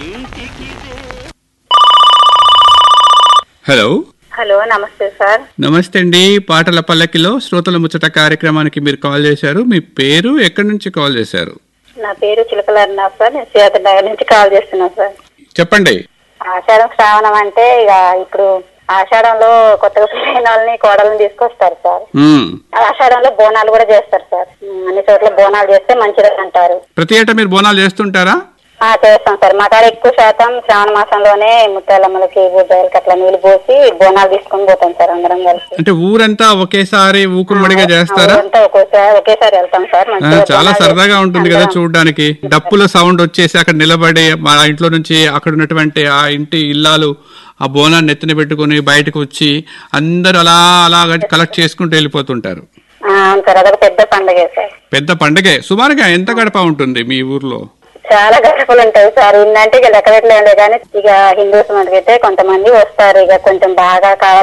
Hello hello నమస్తే sir నమస్తే అండి పాటల పల్లకిలో శ్రోతల ముచ్చట కార్యక్రమానికి మీరు కాల్ చేశారు మీ పేరు ఎక్కడి నుంచి కాల్ చేశారు నా పేరు చిలకల అరుణాథ్ సార్ నేను సీత నగర్ నుంచి కాల్ చేస్తున్నాను సార్ చెప్పండి ఆషాఢం శ్రావణం అంటే ఇక ఇప్పుడు ఆషాఢంలో కొత్తగా పెళ్ళైన వాళ్ళని కోడలను తీసుకొస్తారు సార్ మ్మ్. ఆషాఢంలో బోనాలు కూడా చేస్తారు సార్ ఉమ్, అన్ని చోట్ల బోనాలు చేస్తే మంచిది అంటారు ప్రతి ఏటా మీరు బోనాలు చేస్తుంటారా ఆ చేస్తాం సార్ మా కాడ ఎక్కువ శాతం శ్రావణ మాసంలోనే ముత్యాలమ్మలకి బుద్ధాయిలకి అట్లా నీళ్లు పోసి బోనాలు తీసుకొని పోతాం సార్ అందరం కలిసి అంటే ఊరంతా ఒకేసారి ఊకుమ్మడిగా చేస్తారా అంతా ఒక్కోసారి ఒకేసారి వెళ్తాం సార్ ఆ, మంచిగా చాలా బోనాలు సరదాగా చేసి ఉంటుంది కదా అందరం- చూడడానికి డప్పుల సౌండ్ వచ్చేసి అక్కడ నిలబడి మా ఇంట్లో నుంచి అక్కడ ఉన్నటువంటి ఆ ఇంటి ఇల్లాలు ఆ బోనాన్ని ఎత్తున పెట్టుకుని బయటకు వచ్చి అందరు అలా అలా కలెక్ట్ చేసుకుంటూ వెళ్ళిపోతుంటారు ఆ, అవును సార్ అదొక పెద్ద పండుగ సార్ పెద్ద పండగే సుమారుగా ఎంత గడప ఉంటుంది మీ ఊర్లో చాలా గడపలు ఉంటాయి సార్ ఇన్నంటే ఇక లెక్క పెట్టలేండే కానీ ఇక హిందూస్ మనకైతే కొంతమంది వస్తారు ఇక కొంచెం బాగా కావాలి